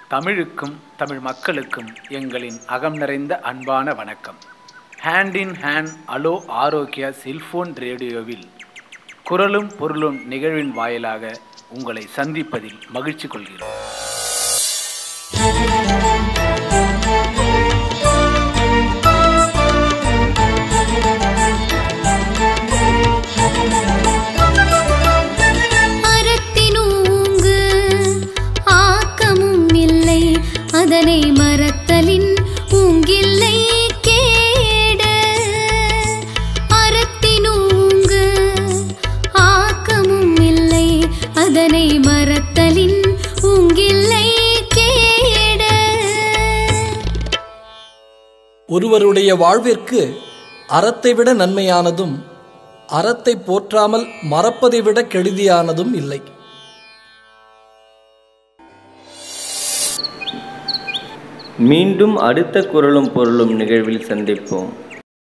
தமிழுக்கும் தமிழ் மக்களுக்கும் எங்களின் அகம் நிறைந்த அன்பான வணக்கம் hand in hand hello Arokya cell phone ரேடியோவில் குரலும் பொருளும் நிகழ்வின் வாயிலாக உங்களை சந்திப்பதில் மகிழ்ச்சி கொள்கிறோம் மரத்தினூங்கு ஆக்கமும் இல்லை அதனை மறத்தலின் ஊங்கில்லை கேடு அறத்தினூங்கு ஆக்கமும் இல்லை அதனை மறத்தலின் ஊங்கில்லை கேடு ஒருவருடைய வாழ்விற்கு அறத்தை விட நன்மையானதும் அறத்தை போற்றாமல் மறப்பதை விட கெடுதியானதும் இல்லை மீண்டும் அடுத்த குரலும் பொருளும் நிகழ்வில் சந்திப்போம்